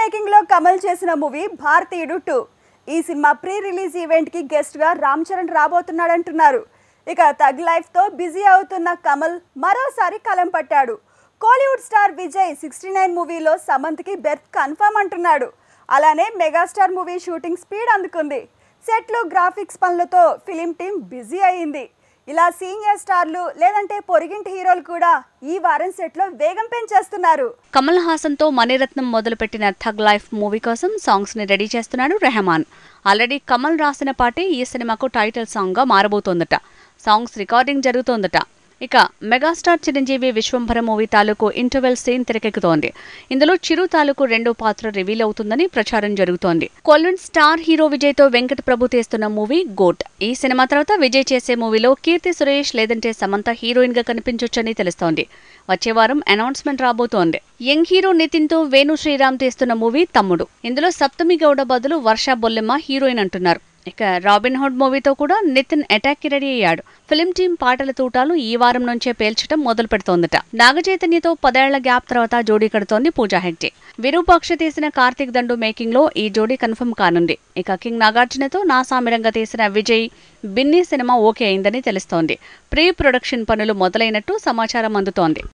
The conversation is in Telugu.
మేకింగ్ లో కమల్ చేసిన మూవీ భారతీయుడు టూ ఈ సినిమా ప్రీ రిలీజ్ ఈవెంట్ కి గెస్ట్ గా రామ్ చరణ్ రాబోతున్నాడంటున్నారు ఇక తగ్ లైఫ్ తో బిజీ అవుతున్న కమల్ మరోసారి కలం పట్టాడు Kollywood star Vijay sixty nine మూవీలో సమంత్కి బెర్త్ కన్ఫర్మ్ అంటున్నాడు అలానే మెగాస్టార్ మూవీ షూటింగ్ స్పీడ్ అందుకుంది సెట్లు గ్రాఫిక్స్ పనులతో ఫిలిం టీం బిజీ అయింది ఇలా సీనియర్ స్టార్లు లేదంటే పొరిగింటి హీరోలు కూడా ఈ వారం సెట్లో వేగం పెంచేస్తున్నారు కమల్ హాసన్ తో మణిరత్నం మొదలుపెట్టిన థగ్ లైఫ్ మూవీ కోసం సాంగ్స్ ని రెడీ చేస్తున్నాడు రెహమాన్ ఆల్రెడీ కమల్ రాసిన పాటే ఈ సినిమాకు టైటిల్ సాంగ్ గా మారబోతోందట సాంగ్స్ రికార్డింగ్ జరుగుతోందట ఇక మెగాస్టార్ చిరంజీవి విశ్వంభర మూవీ తాలూకు ఇంటర్వెల్ సీన్ తెరకెక్కుతోంది ఇందులో చిరు తాలూకు రెండో పాత్ర రివీల్ అవుతుందని ప్రచారం జరుగుతోంది కొల్వెన్ స్టార్ హీరో విజయ్ తో వెంకట ప్రభు తీస్తున్న మూవీ గోట్ ఈ సినిమా తర్వాత విజయ్ చేసే మూవీలో కీర్తి సురేష్ లేదంటే సమంత హీరోయిన్ గా కనిపించొచ్చని తెలుస్తోంది వచ్చే వారం అనౌన్స్మెంట్ రాబోతోంది యంగ్ హీరో నితిన్ తో వేణు శ్రీరామ్ తీస్తున్న మూవీ తమ్ముడు ఇందులో సప్తమి గౌడ బదులు వర్ష బొల్లెమ్మ హీరోయిన్ అంటున్నారు ఇక రాబిన్ హుడ్ మూవీతో కూడా నితిన్ అటాక్ కి రెడీ అయ్యాడు ఫిలిం టీం పాటల తూటాలు ఈ వారం నుంచే పేల్చడం మొదలు పెడుతోందట నాగచైతన్యతో పదేళ్ల గ్యాప్ తర్వాత జోడీ కడుతోంది పూజా హెగ్డే విరూపాక్ష తీసిన కార్తీక్ దండు మేకింగ్ లో ఈ జోడీ కన్ఫర్మ్ కానుంది ఇక కింగ్ నాగార్జునతో నాసామిరంగా తీసిన విజయ్ బిన్నీ సినిమా ఓకే అయిందని తెలుస్తోంది ప్రీ ప్రొడక్షన్ పనులు మొదలైనట్టు సమాచారం అందుతోంది